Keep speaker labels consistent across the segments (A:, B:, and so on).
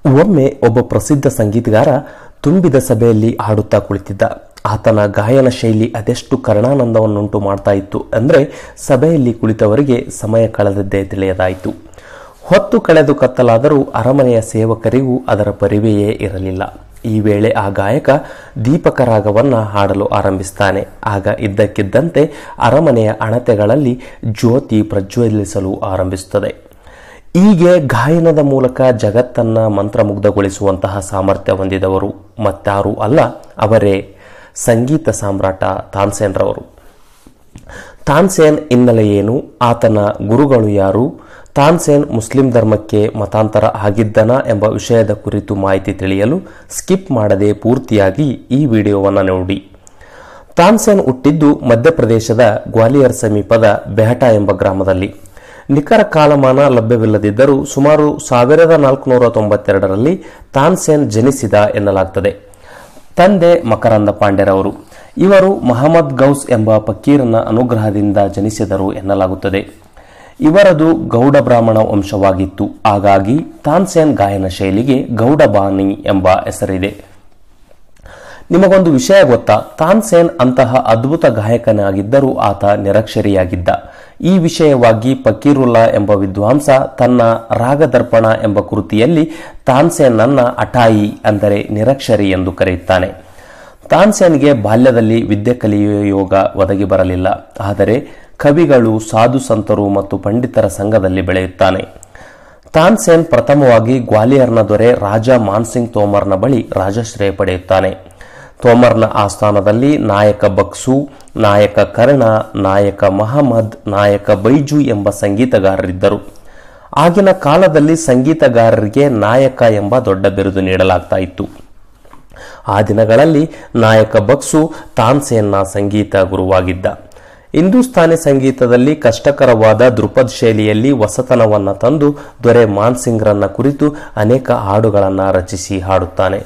A: ಒಮ್ಮೆ ಒಬ್ಬ ಪ್ರಸಿದ್ಧ ಸಂಗೀತಗಾರ ತುಂಬಿದ ಸಭೆಯಲ್ಲಿ ಹಾಡುತ್ತಾ ಕುಳಿತಿದ್ದ ಆತನ ಗಾಯನ ಶೈಲಿ ಅದೆಷ್ಟು ಕರ್ಣಾನಂದವನ್ನುಂಟು ಮಾಡ್ತಾ ಇತ್ತು ಅಂದರೆ ಸಭೆಯಲ್ಲಿ ಕುಳಿತವರಿಗೆ ಸಮಯ ಕಳೆದದ್ದೇ ತಿಳಿಯದಾಯಿತು ಹೊತ್ತು ಕಳೆದು ಕತ್ತಲಾದರೂ ಅರಮನೆಯ ಸೇವಕರಿಗೂ ಅದರ ಪರಿವೆಯೇ ಇರಲಿಲ್ಲ ಈ ವೇಳೆ ಆ ಗಾಯಕ ದೀಪಕ ರಾಗವನ್ನ ಹಾಡಲು ಆರಂಭಿಸ್ತಾನೆ ಆಗ ಇದ್ದಕ್ಕಿದ್ದಂತೆ ಅರಮನೆಯ ಅಣತೆಗಳಲ್ಲಿ ಜ್ಯೋತಿ ಪ್ರಜ್ವಲಿಸಲು ಆರಂಭಿಸುತ್ತದೆ ಹೀಗೆ ಗಾಯನದ ಮೂಲಕ ಜಗತ್ತನ್ನ ಮಂತ್ರಮುಗ್ಧಗೊಳಿಸುವಂತಹ ಸಾಮರ್ಥ್ಯ ಹೊಂದಿದವರು ಮತ್ತಾರೂ ಅಲ್ಲ ಅವರೇ ಸಂಗೀತ ಸಾಮ್ರಾಟ ತಾನ್ಸೇನ್ರವರು ತಾನ್ಸೇನ್ ಹಿನ್ನೆಲೆ ಏನು ಆತನ ಗುರುಗಳು ಯಾರು ತಾನ್ಸೇನ್ ಮುಸ್ಲಿಂ ಧರ್ಮಕ್ಕೆ ಮತಾಂತರ ಆಗಿದ್ದನ ಎಂಬ ವಿಷಯದ ಕುರಿತು ಮಾಹಿತಿ ತಿಳಿಯಲು ಸ್ಕಿಪ್ ಮಾಡದೆ ಪೂರ್ತಿಯಾಗಿ ಈ ವಿಡಿಯೋವನ್ನು ನೋಡಿ ತಾನ್ಸೇನ್ ಹುಟ್ಟಿದ್ದು ಮಧ್ಯಪ್ರದೇಶದ ಗ್ವಾಲಿಯರ್ ಸಮೀಪದ ಬೆಹಟಾ ಎಂಬ ಗ್ರಾಮದಲ್ಲಿ ನಿಖರ ಕಾಲಮಾನ ಲಭ್ಯವಿಲ್ಲದಿದ್ದರೂ ಸುಮಾರು ಸಾವಿರದ ನಾಲ್ಕುನೂರ ತೊಂಬತ್ತೆರಡರಲ್ಲಿ ತಾನ್ಸೇನ್ ಜನಿಸಿದ ಎನ್ನಲಾಗ್ತದೆ ತಂದೆ ಮಕರಂದ ಪಾಂಡೆರವರು ಇವರು ಮಹಮ್ಮದ್ ಗೌಸ್ ಎಂಬ ಫಕೀರನ ಅನುಗ್ರಹದಿಂದ ಜನಿಸಿದರು ಎನ್ನಲಾಗುತ್ತದೆ ಇವರದು ಗೌಡ ಬ್ರಾಹ್ಮಣ ವಂಶವಾಗಿತ್ತು ಹಾಗಾಗಿ ತಾನ್ಸೇನ್ ಗಾಯನ ಶೈಲಿಗೆ ಗೌಡಬಾನಿ ಎಂಬ ಹೆಸರಿದೆ ನಿಮಗೊಂದು ವಿಷಯ ಗೊತ್ತಾ ತಾನ್ಸೇನ್ ಅಂತಹ ಅದ್ಭುತ ಗಾಯಕನಾಗಿದ್ದರೂ ಆತ ನಿರಕ್ಷರಿಯಾಗಿದ್ದ ಈ ವಿಷಯವಾಗಿ ಫಕೀರುಲ್ಲಾ ಎಂಬ ವಿದ್ವಾಂಸ ತನ್ನ ರಾಗದರ್ಪಣ ಎಂಬ ಕೃತಿಯಲ್ಲಿ ತಾನ್ಸೇನನ್ನ ಅಟಾಯಿ ಅಂದರೆ ನಿರಕ್ಷರಿ ಎಂದು ಕರೆಯುತ್ತಾನೆ ತಾನ್ಸೇನ್ಗೆ ಬಾಲ್ಯದಲ್ಲಿ ವಿದ್ಯೆ ಕಲಿಯುವ ಯೋಗ ಒದಗಿ ಬರಲಿಲ್ಲ ಆದರೆ ಕವಿಗಳು ಸಾಧು ಸಂತರು ಮತ್ತು ಪಂಡಿತರ ಸಂಘದಲ್ಲಿ ಬೆಳೆಯುತ್ತಾನೆ ತಾನ್ಸೇನ್ ಪ್ರಥಮವಾಗಿ ಗ್ವಾಲಿಯರ್ನ ದೊರೆ ರಾಜ ಮಾನ್ಸಿಂಗ್ ತೋಮರ್ನ ಬಳಿ ರಾಜಶ್ರಯ ಪಡೆಯುತ್ತಾನೆ ತೋಮರ್ನ ಆಸ್ಥಾನದಲ್ಲಿ ನಾಯಕ ಬಕ್ಸು ನಾಯಕ ಕರ್ಣ ನಾಯಕ ಮಹಮ್ಮದ್ ನಾಯಕ ಬೈಜು ಎಂಬ ಸಂಗೀತಗಾರರಿದ್ದರು ಆಗಿನ ಕಾಲದಲ್ಲಿ ಸಂಗೀತಗಾರರಿಗೆ ನಾಯಕ ಎಂಬ ದೊಡ್ಡ ಬಿರುದು ನೀಡಲಾಗ್ತಾ ಇತ್ತು ಆ ದಿನಗಳಲ್ಲಿ ನಾಯಕ ಬಕ್ಸು ತಾನ್ಸೇನ್ನ ಸಂಗೀತ ಗುರುವಾಗಿದ್ದ ಹಿಂದೂಸ್ತಾನಿ ಸಂಗೀತದಲ್ಲಿ ಕಷ್ಟಕರವಾದ ದ್ರುಪದ್ ಶೈಲಿಯಲ್ಲಿ ಹೊಸತನವನ್ನ ತಂದು ದೊರೆ ಮಾನ್ಸಿಂಗ್ರನ್ನ ಕುರಿತು ಅನೇಕ ಹಾಡುಗಳನ್ನು ರಚಿಸಿ ಹಾಡುತ್ತಾನೆ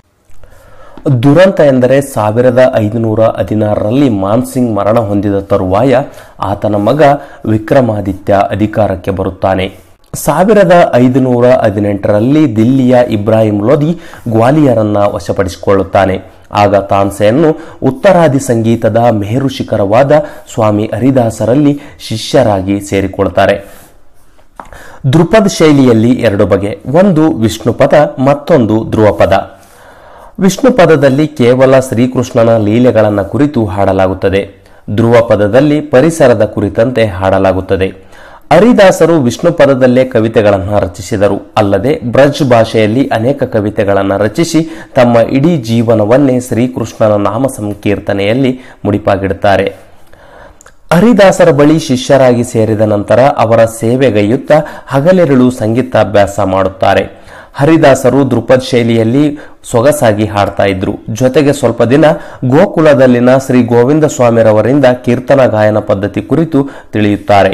A: ದುರಂತ ಎಂದರೆ ಸಾವಿರದ ಐದುನೂರ ಹದಿನಾರರಲ್ಲಿ ಮಾನ್ಸಿಂಗ್ ಮರಣ ಹೊಂದಿದ ತರುವಾಯ ಆತನ ಮಗ ವಿಕ್ರಮಾದಿತ್ಯ ಅಧಿಕಾರಕ್ಕೆ ಬರುತ್ತಾನೆ ಸಾವಿರದ ಐದುನೂರ ಹದಿನೆಂಟರಲ್ಲಿ ದಿಲ್ಲಿಯ ಇಬ್ರಾಹಿಂ ಲೋಧಿ ಗ್ವಾಲಿಯರನ್ನ ವಶಪಡಿಸಿಕೊಳ್ಳುತ್ತಾನೆ ಆಗ ತಾನ್ಸೆಯನ್ನು ಉತ್ತರಾದಿ ಸಂಗೀತದ ಮೇರು ಶಿಖರವಾದ ಸ್ವಾಮಿ ಹರಿದಾಸರಲ್ಲಿ ಶಿಷ್ಯರಾಗಿ ಸೇರಿಕೊಳ್ತಾರೆ ಧ್ರುಪದ್ ಶೈಲಿಯಲ್ಲಿ ಎರಡು ಬಗೆ ಒಂದು ವಿಷ್ಣುಪದ ಮತ್ತೊಂದು ಧ್ರುವಪದ ವಿಷ್ಣು ಪದದಲ್ಲಿ ಕೇವಲ ಶ್ರೀಕೃಷ್ಣನ ಲೀಲೆಗಳನ್ನು ಕುರಿತು ಹಾಡಲಾಗುತ್ತದೆ ಧ್ರುವ ಪದದಲ್ಲಿ ಪರಿಸರದ ಕುರಿತಂತೆ ಹಾಡಲಾಗುತ್ತದೆ ಹರಿದಾಸರು ವಿಷ್ಣು ಪದದಲ್ಲೇ ಕವಿತೆಗಳನ್ನು ರಚಿಸಿದರು ಅಲ್ಲದೆ ಬ್ರಜ್ ಭಾಷೆಯಲ್ಲಿ ಅನೇಕ ಕವಿತೆಗಳನ್ನು ರಚಿಸಿ ತಮ್ಮ ಇಡೀ ಜೀವನವನ್ನೇ ಶ್ರೀಕೃಷ್ಣನ ನಾಮ ಸಂಕೀರ್ತನೆಯಲ್ಲಿ ಮುಡಿಪಾಗಿಡುತ್ತಾರೆ ಹರಿದಾಸರ ಬಳಿ ಶಿಷ್ಯರಾಗಿ ಸೇರಿದ ನಂತರ ಅವರ ಸೇವೆಗೈಯುತ್ತಾ ಹಗಲಿರುಳು ಸಂಗೀತಾಭ್ಯಾಸ ಮಾಡುತ್ತಾರೆ ಹರಿದಾಸರು ಧ್ರುಪದ್ ಶೈಲಿಯಲ್ಲಿ ಸೊಗಸಾಗಿ ಹಾಡ್ತಾ ಇದ್ರು ಜೊತೆಗೆ ಸ್ವಲ್ಪ ದಿನ ಗೋಕುಲದಲ್ಲಿನ ಶ್ರೀ ಗೋವಿಂದ ಸ್ವಾಮಿರವರಿಂದ ಕೀರ್ತನ ಗಾಯನ ಪದ್ಧತಿ ಕುರಿತು ತಿಳಿಯುತ್ತಾರೆ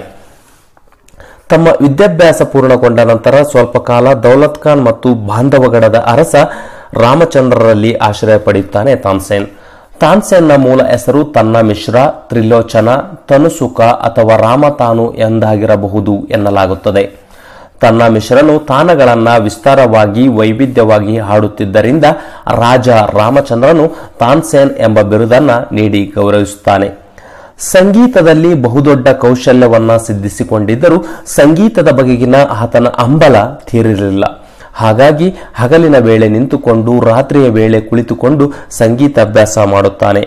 A: ತಮ್ಮ ವಿದ್ಯಾಭ್ಯಾಸ ಪೂರ್ಣಗೊಂಡ ನಂತರ ಸ್ವಲ್ಪ ಕಾಲ ದೌಲತ್ ಖಾನ್ ಮತ್ತು ಬಾಂಧವಗಡದ ಅರಸ ರಾಮಚಂದ್ರರಲ್ಲಿ ಆಶ್ರಯ ಪಡೆಯುತ್ತಾನೆ ತಾನ್ಸೇನ್ ತಾನ್ಸೇನ್ನ ಮೂಲ ಹೆಸರು ತನ್ನ ಮಿಶ್ರ ತ್ರಿಲೋಚನ ತನುಸುಖ ಅಥವಾ ರಾಮತಾನು ಎಂದಾಗಿರಬಹುದು ಎನ್ನಲಾಗುತ್ತದೆ ತನ್ನ ಮಿಶ್ರನು ತಾನಗಳನ್ನ ವಿಸ್ತಾರವಾಗಿ ವೈವಿಧ್ಯವಾಗಿ ಹಾಡುತ್ತಿದ್ದರಿಂದ ರಾಜ ರಾಮಚಂದ್ರನು ತಾನ್ಸೇನ್ ಎಂಬ ಬಿರುದನ್ನ ನೀಡಿ ಗೌರವಿಸುತ್ತಾನೆ ಸಂಗೀತದಲ್ಲಿ ಬಹುದೊಡ್ಡ ಕೌಶಲ್ಯವನ್ನ ಸಿದ್ಧಿಸಿಕೊಂಡಿದ್ದರೂ ಸಂಗೀತದ ಬಗೆಗಿನ ಆತನ ಹಂಬಲ ತೀರಿರಲಿಲ್ಲ ಹಾಗಾಗಿ ಹಗಲಿನ ವೇಳೆ ನಿಂತುಕೊಂಡು ರಾತ್ರಿಯ ವೇಳೆ ಕುಳಿತುಕೊಂಡು ಸಂಗೀತ ಅಭ್ಯಾಸ ಮಾಡುತ್ತಾನೆ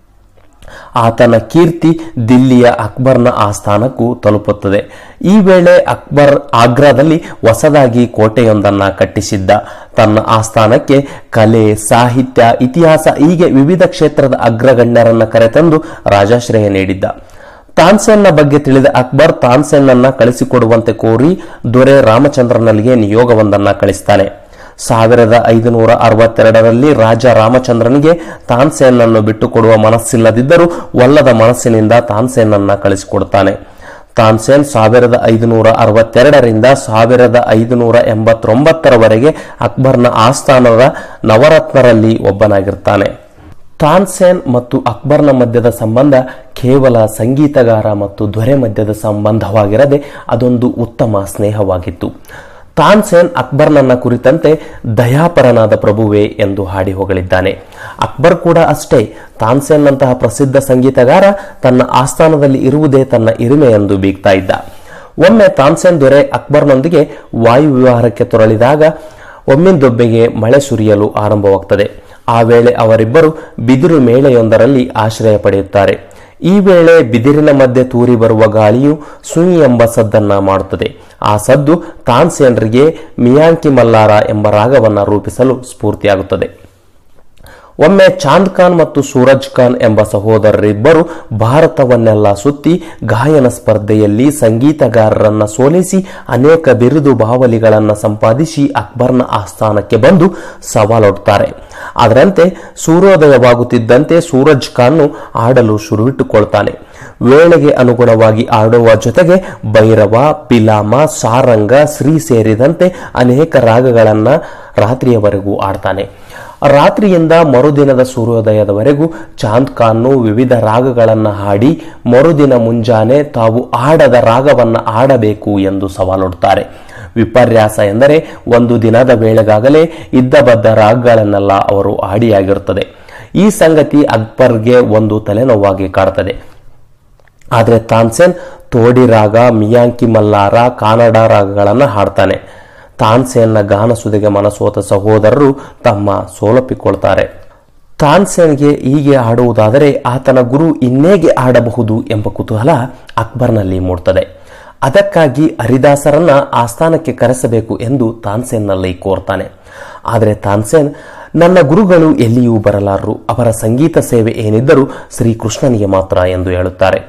A: ಆತನ ಕೀರ್ತಿ ದಿಲ್ಲಿಯ ಅಕ್ಬರ್ನ ಆಸ್ಥಾನಕ್ಕೂ ತಲುಪುತ್ತದೆ ಈ ವೇಳೆ ಅಕ್ಬರ್ ಆಗ್ರಾದಲ್ಲಿ ಹೊಸದಾಗಿ ಕೋಟೆಯೊಂದನ್ನ ಕಟ್ಟಿಸಿದ್ದ ತನ್ನ ಆಸ್ಥಾನಕ್ಕೆ ಕಲೆ ಸಾಹಿತ್ಯ ಇತಿಹಾಸ ಹೀಗೆ ವಿವಿಧ ಕ್ಷೇತ್ರದ ಅಗ್ರಗಣ್ಯರನ್ನ ಕರೆತಂದು ರಾಜಾಶ್ರಯ ನೀಡಿದ್ದ ತಾನ್ಸೇನ್ನ ಬಗ್ಗೆ ತಿಳಿದ ಅಕ್ಬರ್ ತಾನ್ಸೇನ್ನನ್ನ ಕಳಿಸಿಕೊಡುವಂತೆ ಕೋರಿ ದೊರೆ ರಾಮಚಂದ್ರನಲ್ಲಿಗೆ ನಿಯೋಗವೊಂದನ್ನ ಕಳಿಸ್ತಾನೆ ಸಾವಿರದ ಐದುನೂರ ಅರವತ್ತೆರಡರಲ್ಲಿ ರಾಜ ರಾಮಚಂದ್ರನಿಗೆ ತಾನ್ಸೇನನ್ನು ಬಿಟ್ಟುಕೊಡುವ ಮನಸ್ಸಿಲ್ಲದಿದ್ದರೂ ಒಲ್ಲದ ಮನಸ್ಸಿನಿಂದ ತಾನ್ಸೇನನ್ನ ಕಳಿಸಿಕೊಡುತ್ತಾನೆ ತಾನ್ಸೇನ್ ಸಾವಿರದ ಐದುನೂರ ಅರವತ್ತೆರಡರಿಂದ ಸಾವಿರದ ಐದುನೂರ ಎಂಬತ್ತೊಂಬತ್ತರವರೆಗೆ ಅಕ್ಬರ್ನ ಆಸ್ಥಾನದ ನವರತ್ನರಲ್ಲಿ ಒಬ್ಬನಾಗಿರ್ತಾನೆ ತಾನ್ಸೇನ್ ಮತ್ತು ಅಕ್ಬರ್ನ ಮಧ್ಯದ ಸಂಬಂಧ ಕೇವಲ ಸಂಗೀತಗಾರ ಮತ್ತು ದೊರೆ ಮಧ್ಯದ ಸಂಬಂಧವಾಗಿರದೆ ಅದೊಂದು ಉತ್ತಮ ಸ್ನೇಹವಾಗಿತ್ತು ತಾನ್ಸೇನ್ ಅಕ್ಬರ್ನನ್ನ ಕುರಿತಂತೆ ದಯಾಪರನಾದ ಪ್ರಭುವೇ ಎಂದು ಹಾಡಿ ಹೊಗಳಿದ್ದಾನೆ ಅಕ್ಬರ್ ಕೂಡ ಅಷ್ಟೇ ತಾನ್ಸೇನ್ನಂತಹ ಪ್ರಸಿದ್ಧ ಸಂಗೀತಗಾರ ತನ್ನ ಆಸ್ಥಾನದಲ್ಲಿ ಇರುವುದೇ ತನ್ನ ಇರಿಮೆ ಎಂದು ಬೀಗ್ತಾ ಇದ್ದ ಒಮ್ಮೆ ತಾನ್ಸೇನ್ ದೊರೆ ಅಕ್ಬರ್ನೊಂದಿಗೆ ವಾಯು ವಿಹಾರಕ್ಕೆ ತೊರಳಿದಾಗ ಒಮ್ಮಿಂದೊಬ್ಬೆಗೆ ಮಳೆ ಸುರಿಯಲು ಆರಂಭವಾಗ್ತದೆ ಆ ವೇಳೆ ಅವರಿಬ್ಬರು ಬಿದಿರು ಮೇಳೆಯೊಂದರಲ್ಲಿ ಆಶ್ರಯ ಪಡೆಯುತ್ತಾರೆ ಈ ವೇಳೆ ಬಿದಿರಿನ ಮಧ್ಯೆ ತೂರಿ ಬರುವ ಗಾಳಿಯು ಸುಯಿ ಎಂಬ ಸದ್ದನ್ನ ಮಾಡುತ್ತದೆ ಆ ಸದ್ದು ತಾನ್ಸೇನ್ರಿಗೆ ಮಿಯಾಂಕಿ ಮಲ್ಲಾರ ಎಂಬ ರಾಗವನ್ನ ರೂಪಿಸಲು ಸ್ಫೂರ್ತಿಯಾಗುತ್ತದೆ ಒಮ್ಮೆ ಚಾಂದ್ ಖಾನ್ ಮತ್ತು ಸೂರಜ್ ಖಾನ್ ಎಂಬ ಸಹೋದರರಿಬ್ಬರು ಭಾರತವನ್ನೆಲ್ಲ ಸುತ್ತಿ ಗಾಯನ ಸ್ಪರ್ಧೆಯಲ್ಲಿ ಸಂಗೀತಗಾರರನ್ನ ಸೋಲಿಸಿ ಅನೇಕ ಬಿರುದು ಬಾವಲಿಗಳನ್ನು ಸಂಪಾದಿಸಿ ಅಕ್ಬರ್ನ ಆಸ್ಥಾನಕ್ಕೆ ಬಂದು ಸವಾಲೊಡ್ತಾರೆ ಅದರಂತೆ ಸೂರ್ಯೋದಯವಾಗುತ್ತಿದ್ದಂತೆ ಸೂರಜ್ ಖಾನ್ ಆಡಲು ಶುರುವಿಟ್ಟುಕೊಳ್ತಾನೆ ವೇಳೆಗೆ ಅನುಗುಣವಾಗಿ ಆಡುವ ಜೊತೆಗೆ ಭೈರವ ಪಿಲಾಮ ಸಾರಂಗ ಶ್ರೀ ಸೇರಿದಂತೆ ಅನೇಕ ರಾಗಗಳನ್ನ ರಾತ್ರಿಯವರೆಗೂ ಆಡ್ತಾನೆ ರಾತ್ರಿಯಿಂದ ಮರುದಿನದ ಸೂರ್ಯೋದಯದವರೆಗೂ ಚಾಂದ್ ಖಾನ್ನು ವಿವಿಧ ರಾಗಗಳನ್ನು ಹಾಡಿ ಮರುದಿನ ಮುಂಜಾನೆ ತಾವು ಆಡದ ರಾಗವನ್ನ ಆಡಬೇಕು ಎಂದು ಸವಾಲೊಡ್ತಾರೆ ವಿಪರ್ಯಾಸ ಎಂದರೆ ಒಂದು ದಿನದ ವೇಳೆಗಾಗಲೇ ಇದ್ದ ಬದ್ದ ರಾಗಗಳನ್ನೆಲ್ಲ ಅವರು ಆಡಿಯಾಗಿರುತ್ತದೆ ಈ ಸಂಗತಿ ಅಕ್ಬರ್ಗೆ ಒಂದು ತಲೆನೋವಾಗಿ ಕಾಡ್ತದೆ ಆದರೆ ತಾನ್ಸೇನ್ ತೋಡಿ ರಾಗ ಮಿಯಾಂಕಿ ಮಲ್ಲಾರ ಕಾನಡ ರಾಗಗಳನ್ನು ಹಾಡ್ತಾನೆ ತಾನ್ಸೇನ್ನ ಗಾನಸುದಿಗೆ ಮನಸೋತ ಸಹೋದರರು ತಮ್ಮ ಸೋಲಪ್ಪಿಕೊಳ್ತಾರೆ ತಾನ್ಸೇನ್ಗೆ ಹೀಗೆ ಆಡುವುದಾದರೆ ಆತನ ಗುರು ಇನ್ನೇಗೆ ಆಡಬಹುದು ಎಂಬ ಕುತೂಹಲ ಅಕ್ಬರ್ನಲ್ಲಿ ಮೂಡ್ತದೆ ಅದಕ್ಕಾಗಿ ಹರಿದಾಸರನ್ನ ಆಸ್ಥಾನಕ್ಕೆ ಕರೆಸಬೇಕು ಎಂದು ತಾನ್ಸೇನ್ನಲ್ಲಿ ಕೋರ್ತಾನೆ ಆದರೆ ತಾನ್ಸೇನ್ ನನ್ನ ಗುರುಗಳು ಎಲ್ಲಿಯೂ ಬರಲಾರರು ಅವರ ಸಂಗೀತ ಸೇವೆ ಏನಿದ್ದರೂ ಶ್ರೀಕೃಷ್ಣನಿಗೆ ಮಾತ್ರ ಎಂದು ಹೇಳುತ್ತಾರೆ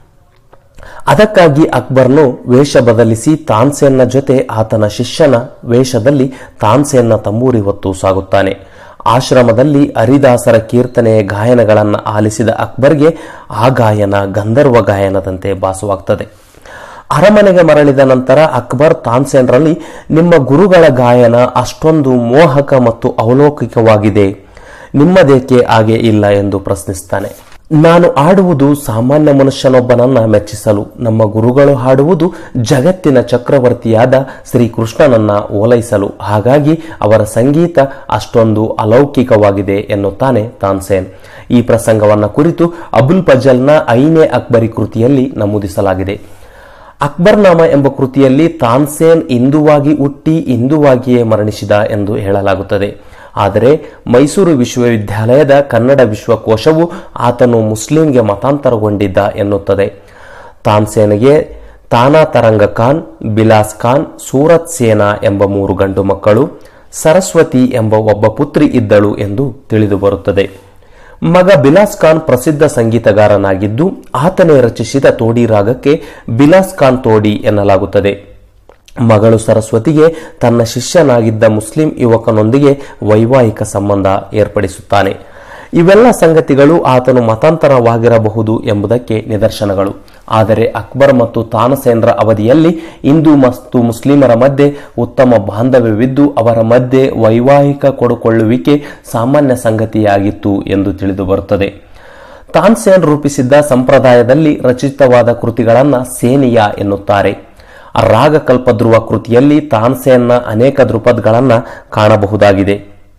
A: ಅದಕ್ಕಾಗಿ ಅಕ್ಬರ್ನು ವೇಷ ಬದಲಿಸಿ ತಾನ್ಸೇನ್ನ ಜೊತೆ ಆತನ ಶಿಷ್ಯನ ವೇಷದಲ್ಲಿ ತಾನ್ಸೇನ್ನ ತಂಬೂರಿ ಹೊತ್ತು ಸಾಗುತ್ತಾನೆ ಆಶ್ರಮದಲ್ಲಿ ಹರಿದಾಸರ ಕೀರ್ತನೆಯ ಗಾಯನಗಳನ್ನು ಆಲಿಸಿದ ಅಕ್ಬರ್ಗೆ ಆ ಗಾಯನ ಗಂಧರ್ವ ಗಾಯನದಂತೆ ಭಾಸವಾಗ್ತದೆ ಅರಮನೆಗೆ ಮರಳಿದ ನಂತರ ಅಕ್ಬರ್ ತಾನ್ಸೇನ್ರಲ್ಲಿ ನಿಮ್ಮ ಗುರುಗಳ ಗಾಯನ ಅಷ್ಟೊಂದು ಮೋಹಕ ಮತ್ತು ಅವಲೌಕಿಕವಾಗಿದೆ ನಿಮ್ಮದೇಕೆ ಹಾಗೆ ಇಲ್ಲ ಎಂದು ಪ್ರಶ್ನಿಸ್ತಾನೆ ನಾನು ಆಡುವುದು ಸಾಮಾನ್ಯ ಮನುಷ್ಯನೊಬ್ಬನನ್ನ ಮೆಚ್ಚಿಸಲು ನಮ್ಮ ಗುರುಗಳು ಹಾಡುವುದು ಜಗತ್ತಿನ ಚಕ್ರವರ್ತಿಯಾದ ಶ್ರೀಕೃಷ್ಣನನ್ನ ಓಲೈಸಲು ಹಾಗಾಗಿ ಅವರ ಸಂಗೀತ ಅಷ್ಟೊಂದು ಅಲೌಕಿಕವಾಗಿದೆ ಎನ್ನುತ್ತಾನೆ ತಾನ್ಸೇನ್ ಈ ಪ್ರಸಂಗವನ್ನ ಕುರಿತು ಅಬುಲ್ ಫಜಲ್ನ ಐನೇ ಅಕ್ಬರಿ ಕೃತಿಯಲ್ಲಿ ನಮೂದಿಸಲಾಗಿದೆ ಅಕ್ಬರ್ನಾಮ ಎಂಬ ಕೃತಿಯಲ್ಲಿ ತಾನ್ಸೇನ್ ಹಿಂದುವಾಗಿ ಹುಟ್ಟಿ ಹಿಂದುವಾಗಿಯೇ ಮರಣಿಸಿದ ಎಂದು ಹೇಳಲಾಗುತ್ತದೆ ಆದರೆ ಮೈಸೂರು ವಿಶ್ವವಿದ್ಯಾಲಯದ ಕನ್ನಡ ವಿಶ್ವಕೋಶವು ಆತನು ಮುಸ್ಲಿಂಗೆ ಮತಾಂತರಗೊಂಡಿದ್ದ ಎನ್ನುತ್ತದೆ ತಾನ್ಸೇನ್ಗೆ ತಾನಾ ತರಂಗ ಖಾನ್ ಬಿಲಾಸ್ ಖಾನ್ ಸೂರತ್ ಸೇನಾ ಎಂಬ ಮೂರು ಗಂಡು ಮಕ್ಕಳು ಸರಸ್ವತಿ ಎಂಬ ಒಬ್ಬ ಪುತ್ರಿ ಇದ್ದಳು ಎಂದು ತಿಳಿದು ಬರುತ್ತದೆ ಮಗ ಬಿಲಾಸ್ ಖಾನ್ ಪ್ರಸಿದ್ಧ ಸಂಗೀತಗಾರನಾಗಿದ್ದು ಆತನೇ ರಚಿಸಿದ ತೋಡಿ ರಾಗಕ್ಕೆ ಬಿಲಾಸ್ ಖಾನ್ ತೋಡಿ ಎನ್ನಲಾಗುತ್ತದೆ ಮಗಳು ಸರಸ್ವತಿಗೆ ತನ್ನ ಶಿಷ್ಯನಾಗಿದ್ದ ಮುಸ್ಲಿಂ ಯುವಕನೊಂದಿಗೆ ವೈವಾಹಿಕ ಸಂಬಂಧ ಏರ್ಪಡಿಸುತ್ತಾನೆ ಇವೆಲ್ಲ ಸಂಗತಿಗಳು ಆತನು ಮತಾಂತರವಾಗಿರಬಹುದು ಎಂಬುದಕ್ಕೆ ನಿದರ್ಶನಗಳು ಆದರೆ ಅಕ್ಬರ್ ಮತ್ತು ತಾನಸೇನ್ರ ಅವಧಿಯಲ್ಲಿ ಹಿಂದೂ ಮತ್ತು ಮುಸ್ಲಿಮರ ಮಧ್ಯೆ ಉತ್ತಮ ಬಾಂಧವ್ಯವಿದ್ದು ಅವರ ಮಧ್ಯೆ ವೈವಾಹಿಕ ಕೊಡುಕೊಳ್ಳುವಿಕೆ ಸಾಮಾನ್ಯ ಸಂಗತಿಯಾಗಿತ್ತು ಎಂದು ತಿಳಿದು ಬರುತ್ತದೆ ತಾನ್ಸೇನ್ ರೂಪಿಸಿದ್ದ ಸಂಪ್ರದಾಯದಲ್ಲಿ ರಚಿತವಾದ ಕೃತಿಗಳನ್ನ ಸೇನಿಯಾ ಎನ್ನುತ್ತಾರೆ ರಾಗ ಕಲ್ಪಧ್ರುವ ಕೃತಿಯಲ್ಲಿ ತಾನ್ಸೇನ್ನ ಅನೇಕ ದೃಪದ್ಗಳನ್ನ ಕಾಣಬಹುದಾಗಿದೆ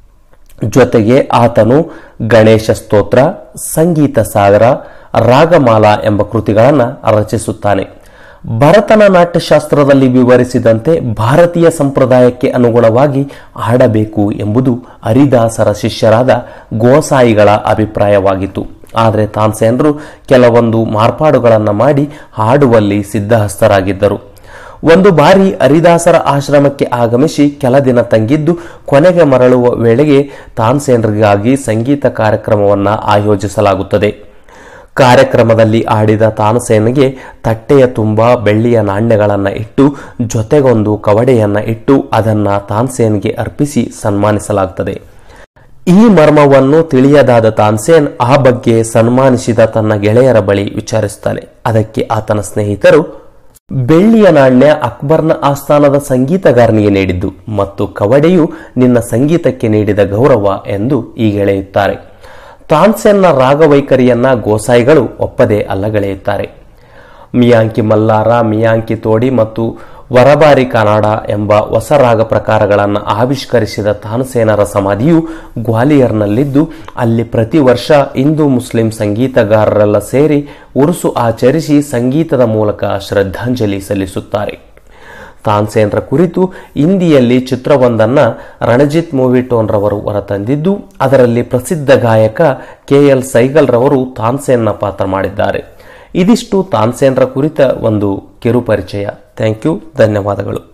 A: ಜೊತೆಗೆ ಆತನು ಗಣೇಶ ಸ್ತೋತ್ರ ಸಂಗೀತ ಸಾಗರ ರಾಗಮಾಲ ಎಂಬ ಕೃತಿಗಳನ್ನು ರಚಿಸುತ್ತಾನೆ ಭರತನ ನಾಟ್ಯಶಾಸ್ತ್ರದಲ್ಲಿ ವಿವರಿಸಿದಂತೆ ಭಾರತೀಯ ಸಂಪ್ರದಾಯಕ್ಕೆ ಅನುಗುಣವಾಗಿ ಹಾಡಬೇಕು ಎಂಬುದು ಹರಿದಾಸರ ಶಿಷ್ಯರಾದ ಗೋಸಾಯಿಗಳ ಅಭಿಪ್ರಾಯವಾಗಿತ್ತು ಆದರೆ ತಾನ್ಸೇನ್ರು ಕೆಲವೊಂದು ಮಾರ್ಪಾಡುಗಳನ್ನು ಮಾಡಿ ಹಾಡುವಲ್ಲಿ ಸಿದ್ಧಹಸ್ತರಾಗಿದ್ದರು ಒಂದು ಬಾರಿ ಹರಿದಾಸರ ಆಶ್ರಮಕ್ಕೆ ಆಗಮಿಸಿ ಕೆಲ ದಿನ ತಂಗಿದ್ದು ಕೊನೆಗೆ ಮರಳುವ ವೇಳೆಗೆ ತಾನ್ಸೇನ್ರಿಗಾಗಿ ಸಂಗೀತ ಕಾರ್ಯಕ್ರಮವನ್ನ ಆಯೋಜಿಸಲಾಗುತ್ತದೆ ಕಾರ್ಯಕ್ರಮದಲ್ಲಿ ಆಡಿದ ತಾನಸೇನಿಗೆ ತಟ್ಟೆಯ ತುಂಬ ಬೆಳ್ಳಿಯ ನಾಣ್ಯಗಳನ್ನ ಇಟ್ಟು ಜೊತೆಗೊಂದು ಕವಡೆಯನ್ನ ಇಟ್ಟು ಅದನ್ನ ತಾನ್ಸೇನ್ಗೆ ಅರ್ಪಿಸಿ ಸನ್ಮಾನಿಸಲಾಗುತ್ತದೆ ಈ ಮರ್ಮವನ್ನು ತಿಳಿಯದಾದ ತಾನ್ಸೇನ್ ಆ ಬಗ್ಗೆ ಸನ್ಮಾನಿಸಿದ ತನ್ನ ಗೆಳೆಯರ ಬಳಿ ವಿಚಾರಿಸುತ್ತಾನೆ ಅದಕ್ಕೆ ಆತನ ಸ್ನೇಹಿತರು ಬೆಳ್ಳಿಯ ನಾಣ್ಯ ಅಕ್ಬರ್ನ ಆಸ್ಥಾನದ ಸಂಗೀತಗಾರನಿಗೆ ನೀಡಿದ್ದು ಮತ್ತು ಕವಡೆಯು ನಿನ್ನ ಸಂಗೀತಕ್ಕೆ ನೀಡಿದ ಗೌರವ ಎಂದು ಈಗೆಳೆಯುತ್ತಾರೆ ತಾನ್ಸೇನ್ನ ರಾಗವೈಖರಿಯನ್ನ ಗೋಸಾಯಿಗಳು ಒಪ್ಪದೆ ಅಲ್ಲಗಳೆಯುತ್ತಾರೆ ಮಿಯಾಂಕಿ ಮಲ್ಲಾರ ಮಿಯಾಂಕಿ ತೋಡಿ ಮತ್ತು ವರಬಾರಿ ಕನ್ನಡ ಎಂಬ ಹೊಸ ರಾಗ ಪ್ರಕಾರಗಳನ್ನು ಆವಿಷ್ಕರಿಸಿದ ತಾನಸೇನರ ಸಮಾಧಿಯು ಗ್ವಾಲಿಯರ್ನಲ್ಲಿದ್ದು ಅಲ್ಲಿ ಪ್ರತಿ ವರ್ಷ ಹಿಂದೂ ಮುಸ್ಲಿಂ ಸಂಗೀತಗಾರರೆಲ್ಲ ಸೇರಿ ಉರುಸು ಆಚರಿಸಿ ಸಂಗೀತದ ಮೂಲಕ ಶ್ರದ್ಧಾಂಜಲಿ ಸಲ್ಲಿಸುತ್ತಾರೆ ತಾನ್ಸೇನ್ರ ಕುರಿತು ಹಿಂದಿಯಲ್ಲಿ ಚಿತ್ರವೊಂದನ್ನು ರಣಜಿತ್ ಮೂವಿ ಟೋನ್ ರವರು ಹೊರತಂದಿದ್ದು ಅದರಲ್ಲಿ ಪ್ರಸಿದ್ಧ ಗಾಯಕ ಕೆ ಎಲ್ ಸೈಗಲ್ ರವರು ತಾನ್ಸೇನ್ನ ಪಾತ್ರ ಮಾಡಿದ್ದಾರೆ ಇದಿಷ್ಟು ತಾನ್ಸೇನ್ರ ಕುರಿತ ಒಂದು ಕಿರು ಪರಿಚಯ ಥ್ಯಾಂಕ್ ಯು ಧನ್ಯವಾದಗಳು